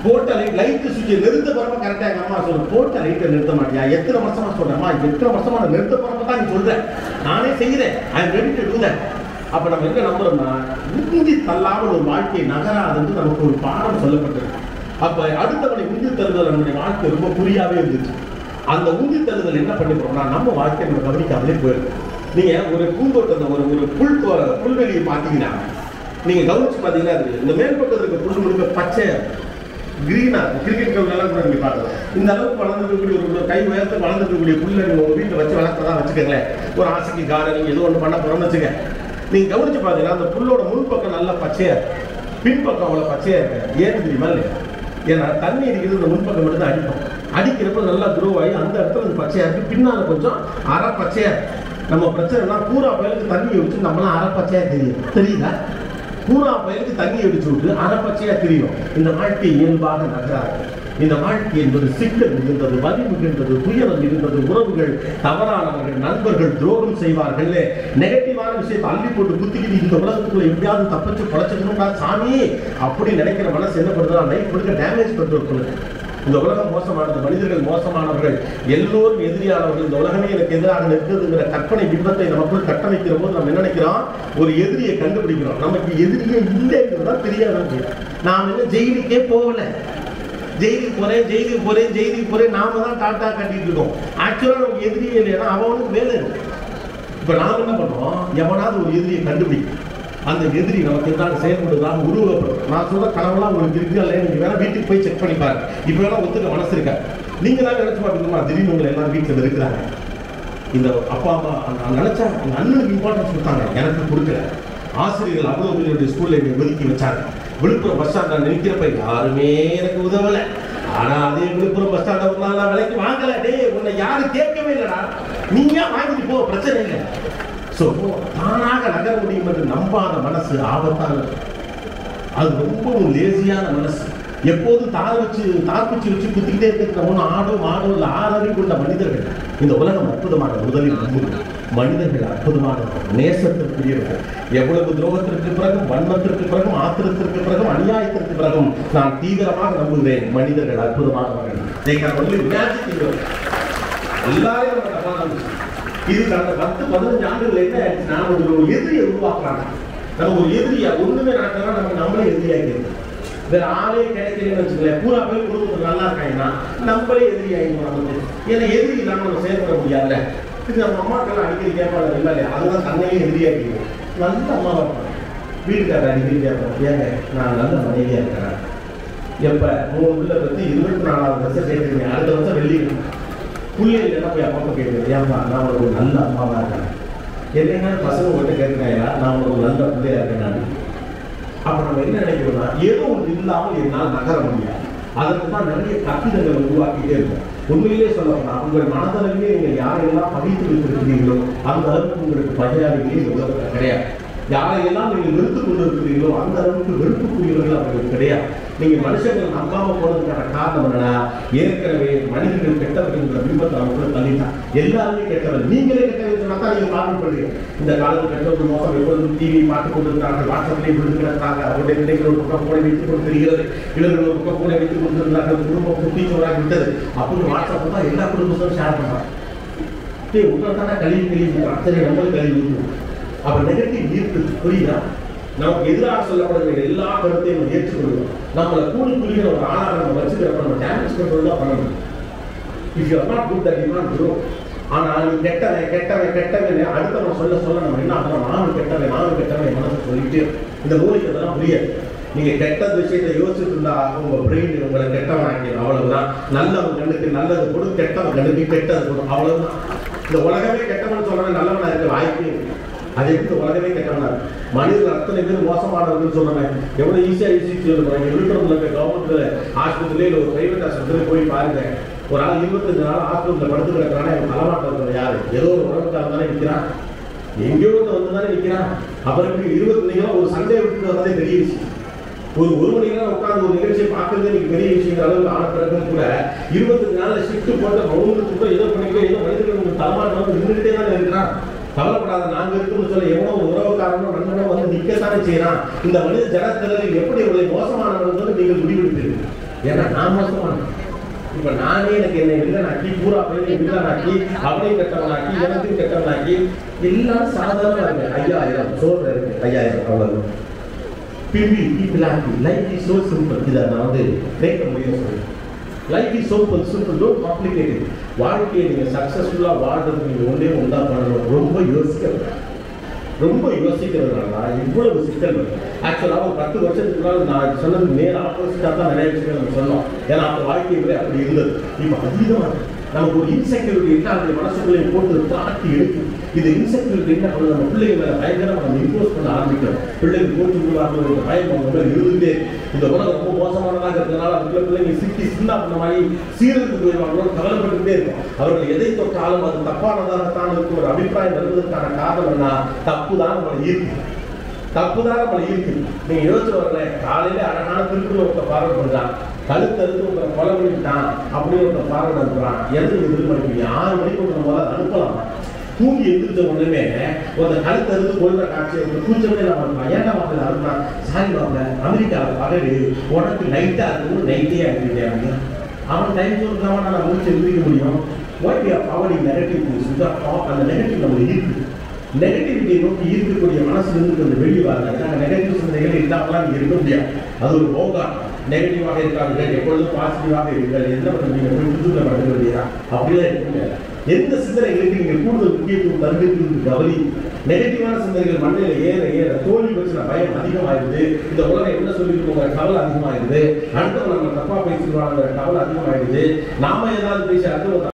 போட்ட light light சுவிட்ச் நிறுத்த போறப்ப கரெக்டா எங்க அம்மா சொல்லு போட்ட லைட்டை நிறுத்த மாட்டியா எத்தனை வருஷமா சொல்றேம்மா எத்தனை வருஷமா நான் நிறுத்த போறப்ப தான் நீ சொல்ற நானே செய்கிறேன் I am ready to do that அப்ப நம்ம என்ன நம்புறோம்னா உந்தி தள்ளாமல் ஒரு வாழ்க்கையை நகராதுன்னு நமக்கு ஒரு பாடம் சொல்லப்பட்டிருக்கு அப்ப அடுத்தவனை உந்தி தருதல் நம்முடைய வாழ்க்கை ரொம்ப புரியாவே இருந்துச்சு அந்த உந்தி தருதல் என்ன பண்ணிக்கிறோம்னா நம்ம வாழ்க்கையை நம்ம கவனிக்காமலே போயிருக்கு நீங்க ஒரு பூந்தோட்டத்தை ஒரு ஒரு புல் தோ- புல்வெளியை பார்த்தீங்கன்னா நீங்க கவனிச்சு பார்த்தீங்கன்னா அது இந்த மேல் பக்கத்துல இருக்க புல் முழுக்க பச்சை கிரீனா கிரிக்கெட் கிரவுண்ட்லாம் கூட நீங்க பார்க்கலாம் இந்த அளவுக்கு வளர்ந்துருக்கக்கூடிய ஒரு கை உயரத்தை வளர்ந்துருக்கக்கூடிய புல்லை நீங்க உங்க வீட்டில் வச்சு வளர்க்கறதா வச்சுக்கோங்களேன் ஒரு ஆசைக்கு கார்டனிங் ஏதோ ஒன்று பண்ண போறோம்னு வச்சுக்க நீங்க கவனிச்சு பார்த்தீங்கன்னா அந்த புல்லோட முன்பக்கம் நல்லா பச்சையா இருக்கு பின்பக்கம் அவ்வளோ பச்சையா இருக்கு ஏன் தெரியுமா இல்லையா ஏன்னா தண்ணி அடிக்கிறது இந்த முன்பக்கம் மட்டும் தான் அடிக்கும் அடிக்கிறப்ப நல்லா க்ரோ ஆகி அந்த இடத்துல அது பச்சையா இருக்கு பின்னால கொஞ்சம் அரை பச்சையா இருக்கு நம்ம பிரச்சனைனா பூரா பயலுக்கு தண்ணி வச்சு நம்மளாம் அரை பச்சையா தெரியும் தெரியுதா பூரா பயலுக்கு தண்ணி அடிச்சு விட்டு அரை பச்சையா தெரியும் இந்த வாழ்க்கை இயல்பாக நகராது இந்த வாழ்க்கை என்பது சிக்கல் மிகுந்தது வலி மிகுந்தது துயரம் மிகுந்தது உறவுகள் தவறானவர்கள் நண்பர்கள் துரோகம் செய்வார்கள் நெகட்டிவான விஷயத்தை அள்ளி போட்டு குத்திக்கிட்டு இந்த உலகத்துக்குள்ள எப்படியாவது தப்பிச்சு பொழைச்சிக்கணும்டா சாமி அப்படி நினைக்கிற மனசு என்ன பண்ணுறா லைஃப் முழுக்க டேமேஜ் பண்ணிட்டு இருக்கணும் இந்த உலகம் மோசமானது மனிதர்கள் மோசமானவர்கள் எல்லோரும் எதிரியானவர்கள் இந்த உலகமே எனக்கு எதிராக நிற்குதுங்கிற கற்பனை பிம்பத்தை நமக்குள் கட்டமைக்கிற போது நம்ம என்ன நினைக்கிறோம் ஒரு எதிரியை கண்டுபிடிக்கிறோம் நமக்கு எதிரியே இல்லைங்கிறது தான் தெரியாது நாம் என்ன ஜெயிலுக்கே போகல ஜெயிலுக்கு போறேன் ஜெயிலுக்கு போறேன் ஜெயிலுக்கு போறேன் நாம தான் டாட்டா கட்டிட்டு இருக்கோம் ஆக்சுவலா நமக்கு எதிரியே இல்லைன்னா அவனுக்கு வேலை இருக்கு இப்ப நாம என்ன பண்றோம் எவனாவது ஒரு எதிரியை கண்டுபிடிக்கும் அந்த எதிரி நமக்கு எதிராக செயல்படுதான் உருவப்படும் நான் சொல்ற கனவுலாம் உங்களுக்கு இருக்கு இல்லை நீங்க வேணா வீட்டுக்கு போய் செக் பண்ணி பாருங்க இப்ப வேணா ஒத்துக்க மனசு இருக்கா நீங்க தான் நினைச்சு பாத்தீங்கன்னா திடீர்னு உங்களை எல்லாம் வீட்டுல இருக்கிறாங்க இந்த அப்பா அம்மா நான் நினைச்சா எங்க அண்ணனுக்கு இம்பார்ட்டன்ஸ் கொடுத்தாங்க எனக்கு கொடுக்கல ஆசிரியர்கள் அவ்வளவு பேருடைய ஸ்கூல்ல என்னை ஒதுக்கி வச்சாங்க விழுப்புரம் பஸ் ஸ்டாண்ட்ல நிற்கிறப்ப யாருமே எனக்கு உதவல ஆனா அதே விழுப்புரம் பஸ் ஸ்டாண்ட்ல ஒரு நாள் நான் விலைக்கு வாங்கல டேய் உன்னை யாரும் கேட்கவே இல்லடா நீங்க வாங்கிட்டு போ பிரச்சனை இல்லை ஸோ தானாக நகர முடியும் என்று நம்பாத மனசு ஆபத்தானது அது ரொம்பவும் லேசியான மனசு எப்போதும் தார் வச்சு தாக்குச்சி வச்சு குத்திக்கிட்டே இருக்கிற ஒன்று ஆடோ மாடோ இல்லை ஆறறி கொண்ட மனிதர்கள் இந்த உலகம் அற்புதமான முதலில் நம்புது மனிதர்கள் அற்புதமானவர்கள் நேசத்திற்குரியவர்கள் எவ்வளவு துரோகத்திற்கு பிறகும் வன்மத்திற்கு பிறகும் ஆத்திரத்திற்கு பிறகும் அநியாயத்திற்கு பிறகும் நான் தீவிரமாக நம்புகிறேன் மனிதர்கள் அற்புதமானவர்கள் They can only imagine it. எல்லாரையும் நம்ம தப்பா நம்பிச்சு. இது கடந்த பத்து பதினஞ்சு ஆண்டுகள் என்ன ஆயிடுச்சுன்னா ஒரு ஒரு எதிரியை உருவாக்குறாங்க நம்ம ஒரு எதிரியா ஒண்ணுமே நடக்கலாம் நம்ம நம்மளே எதிரியாக்கிறது வேற ஆளே கிடைக்கலன்னு வச்சுக்கல பூரா பேர் குடும்பத்தில் நல்லா இருக்காங்கன்னா நம்மளே எதிரி ஆகிடும் நமக்கு ஏன்னா எதிரி இல்லாம நம்ம செயல்பட முடியாதுல்ல இது நம்ம அம்மாக்கெல்லாம் அடிக்கடி கேட்பாங்க இல்லை இல்லையா அதுதான் தன்னையே எதிரியாக்கிடும் நல்ல அம்மாவா இருப்பாங்க வீட்டுக்காரர் அடிக்கடி கேட்பாங்க ஏங்க நான் நல்ல மனைவியா இருக்கிறேன் எப்ப மூணு உள்ள பத்தி இருபத்தி நாலாவது வருஷம் சேர்த்துருங்க அடுத்த வருஷம் வெள்ளி பிள்ளைகள் என்ன போய் அப்பா கேட்குறது ஏன்பா நான் உனக்கு ஒரு நல்ல அம்மாவா இருக்கேன் என்னைனா பசங்க மட்டும் கேட்குறாங்களா நான் உனக்கு ஒரு நல்ல பிள்ளையா இருக்கேன் நான் அப்ப நம்ம என்ன நினைக்கிறோம்னா ஏதோ ஒன்று இல்லாமல் என்னால் நகர முடியாது அதற்கு தான் நிறைய கட்டிடங்களை உருவாக்கிட்டே இருக்கும் உண்மையிலே சொல்லப்போனா உங்கள் மனதளவிலே நீங்கள் யாரையெல்லாம் பகைத்து வைத்திருக்கிறீர்களோ அந்த அளவுக்கு உங்களுக்கு பகையாளிகளே இந்த உலகத்தில் கிடையாது யாரையெல்லாம் நீங்கள் வெறுத்து கொண்டு இருக்கிறீர்களோ அந்த அளவுக்கு வெறுப்புக்குரியவர்கள் அவர்கள் கிடையாது நீங்க மனுஷங்களை நம்பாம போனதுக்கான காரணம் என்னன்னா ஏற்கனவே மனிதர்கள் கெட்டவர்கள் பிம்பத்தை நமக்குள்ள தள்ளிட்டான் எல்லாருமே கெட்டவர் நீங்களே கெட்டவர்கள் சொன்னா தான் நீங்க காரணம் பண்றீங்க இந்த காலத்தில் கெட்டவர்கள் மோசம் எப்பொழுதும் டிவி பார்த்து கொண்டிருக்கிறார்கள் வாட்ஸ்அப்லேயே விழுந்துக்கிறாங்க அவருடைய நிலைகள் ஒரு பக்கம் கூட வைத்துக் கொண்டிருக்கிறது இவர்கள் ஒரு பக்கம் கூட வைத்துக் கொண்டிருக்கிறார்கள் குடும்பம் குட்டிச்சோராக விட்டது அப்படின்னு வாட்ஸ்அப் தான் எல்லா குடும்பத்தையும் ஷேர் பண்றாங்க டேய் உங்களை தானே கழிவு கழிவு அத்தனை நம்மளும் கழிவு ஊற்றுவோம் அப்ப நெகட்டிவ் ஈர்ப்பு புரியுதா நமக்கு எதிராக சொல்லப்படுகிற எல்லா கருத்தையும் நம்ம ஏற்றுக்கொள்வோம் நம்மளை கூலி குளிக்கிற ஒரு ஆளாக நம்ம வச்சுக்கிறப்ப நம்ம டேமேஜ் கண்ட்ரோல் தான் பண்ணணும் if you are not good that you not grow ஆனா நீ கெட்டவன் கெட்டவன் கெட்டவன் அடுத்தவன் சொல்ல சொல்ல நம்ம என்ன ஆகிறோம் நானும் கெட்டவன் நானும் கெட்டவன் என் மனசு சொல்லிட்டு இந்த மூலிக்கு அதெல்லாம் புரியாது நீங்க கெட்ட விஷயத்தை யோசிச்சுட்டு இருந்தா உங்க பிரெயின் உங்களை கெட்டவன் ஆக்கிடும் அவ்வளவுதான் நல்லவன் கண்ணுக்கு நல்லது கொடு கெட்டவன் கண்ணுக்கு கெட்டது கொடு அவ்வளவுதான் இந்த உலகமே கெட்டவன் சொல்றவன் நல்லவனா இருக்க வாய்ப்பே இல்லை அது எப்படி இந்த உலகமே கெட்டவனா இருக்கு மனிதர்கள் அத்தனை பேர் மோசமானவர்கள் சொல்றேன் எவ்வளவு ஈஸியா ஈஸி சொல்லுறாங்க விழுப்புரம்ல இருக்க கவர்மெண்ட் ஆஸ்பத்திரியில இல்லை ஒரு பிரைவேட் ஆஸ்பத்திரியில போய் பாருங்க ஒரு ஆள் இருபத்தஞ்சு நாள் ஆஸ்பத்திரியில் படுத்து கிடக்கிறானா இவன் தலைமாட்டம் இருக்கிற யாரு ஏதோ ஒரு உடம்புக்காரன் தானே நிற்கிறான் எங்கேயோ ஒருத்தன் வந்து தானே நிற்கிறான் அவருக்கு இருபத்தி நேரம் ஒரு சண்டே விட்டு வரதே பெரிய விஷயம் ஒரு ஒரு மணி நேரம் உட்கார்ந்து ஒரு நிகழ்ச்சியை பார்க்கறது எனக்கு பெரிய விஷயங்கிற அளவுக்கு ஆன பிறகு கூட இருபத்தஞ்சு நாள்ல ஷிஃப்ட் போட்டு மவுண்ட் கூட ஏதோ பண்ணிக்கோ ஏதோ மனிதர்கள் உங்களுக்கு தலைமாட்டம் வந்து நின்றுட்டே தான் இருக்கிறான் கவலைப்படாத நாங்க இருக்கோம்னு சொல்ல எவனோ ஒரு உறவுக்காரனோ நண்பனோ வந்து நிக்கத்தானே செய்யறான் இந்த மனித ஜனத்தினரில் எப்படி இவர்களை மோசமானவர்கள் வந்து நீங்கள் முடிவெடுப்பீர்கள் ஏன்னா நான் மோசமானேன் இப்ப நானே எனக்கு என்னை வில்லனாக்கி பூரா பேரையும் வில்லனாக்கி அவனையும் கெட்டவனாக்கி எனக்கும் கெட்டவனாக்கி எல்லாம் சாதாரணமா இருக்கு ஐயாயிரம் சோறு இருக்கு ஐயாயிரம் அவ்வளவு பிம்பி பீப்பிளாக்கி லைஃப் இஸ் சோ சிம்பிள் இதை நான் வந்து கேட்க முடியும் சொல்றேன் லைஃப் இஸ் சோம்பிள் சிம்பிள் டோன்ட் காம்ப்ளிகேட்டட் வாழ்க்கையை நீங்க சக்சஸ்ஃபுல்லா வாழ்றதுக்கு நீங்க ஒன்றே ஒன்றா பண்ணணும் ரொம்ப யோசிக்க ரொம்ப யோசிக்கிறதுனால இவ்வளவு சிக்கல் வருது ஆக்சுவலாக ஒரு பத்து வருஷத்துக்கு முன்னாடி நான் சொன்னது நேர் ஆப்போசிட்டாக தான் நிறைய விஷயங்கள் நம்ம சொன்னோம் ஏன்னா அப்போ வாழ்க்கை முறை அப்படி இருந்தது இப்போ அதிகமாக இருக்கு. நமக்கு ஒரு இன்செக்யூரிட்டி எல்லாருடைய மனசுக்குள்ளேயும் போட்டு தாட்டி எடுக்கு இது இன்செக்யூரிட்டி என்ன பண்ணுது நம்ம பிள்ளைங்க மேலே பயங்கரமாக நம்ம இம்போஸ் பண்ண ஆரம்பிக்கிறோம் பிள்ளைங்க போட்டு விடுவாங்க ஒரு பயம் அவங்க மேலே இருந்துட்டே இருக்கு. இந்த உலகம் ரொம்ப மோசமானதாக இருக்கிறதுனால அதுக்குள்ள பிள்ளைங்க சிக்கி சின்ன பண்ண மாதிரி சீரழித்து போயிடுவாங்களோ கவலைப்பட்டுட்டே இருக்கும் அவர்கள் எதை தொட்டாலும் அது தப்பானதாகத்தான் இருக்கும் ஒரு அபிப்பிராயம் வருவதற்கான காரணம் என்ன தப்பு தான் நம்மளை ஈர்க்கு தப்பு தான் நம்மளை ஈர்க்கு நீங்க யோசிச்சு வரல காலையில அழகான திருக்குறள் ஒருத்த பார்வை பண்றான் கழுத்து அறுத்து உங்களை கொலை பண்ணிட்டான் அப்படின்னு ஒருத்த பார்வை அனுப்புறான் எதுக்கு நீங்க எதிர்பார்ப்பீங்க ஆறு மணிக்கு ஒரு நம்ம அனுப்பலாம் தூங்கி எந்திரிச்ச உடனே ஒரு கழுத்து அறுத்து கொள்ற காட்சி ஒரு கூச்சமே இல்லாம இருப்பான் ஏன்டா மாப்பிள்ள அனுப்புறான் சாரி மாப்பிள்ள அமெரிக்காவில் பகடு உனக்கு நைட்டா இருக்கும் நைட்டே அனுப்பிட்டே அப்படின்னு அவன் டைம் சொல்றவன் நான் முடிச்சு எழுதிக்க முடியும் what we are powering negative things அந்த நெகட்டிவ் நம்ம இருக்கு நெகட்டிவிட்டியை நோக்கி ஈர்க்கக்கூடிய மனசுல இருந்து கொஞ்சம் வெளியே வராங்க நாங்கள் நெகட்டிவ் சிந்தனைகள் இல்லாமலாம் நீங்க இருக்க முடியாது அது ஒரு போகா நெகட்டிவாக இருக்காங்க எப்பொழுதும் பாசிட்டிவாக இருங்கள் என்ன பண்ணுவீங்க போய் புதுல பண்ணுங்க இல்லையா அப்படிலாம் இருக்க முடியாது எந்த சிந்தனைகளுக்கு நீங்க கூடுதல் முக்கியத்துவம் தருகிறது கவனி நெகட்டிவான சிந்தனைகள் மண்ணில் ஏற ஏற தோல்வி பற்றின பயம் அதிகமாயிருது இந்த உலகம் என்ன சொல்லிருக்கோங்கிற கவலை அதிகமாயிருது அடுத்தவங்க நம்ம தப்பா பேசிடுவாங்கிற கவலை அதிகமாயிருது நாம ஏதாவது பேசி அடுத்தவங்க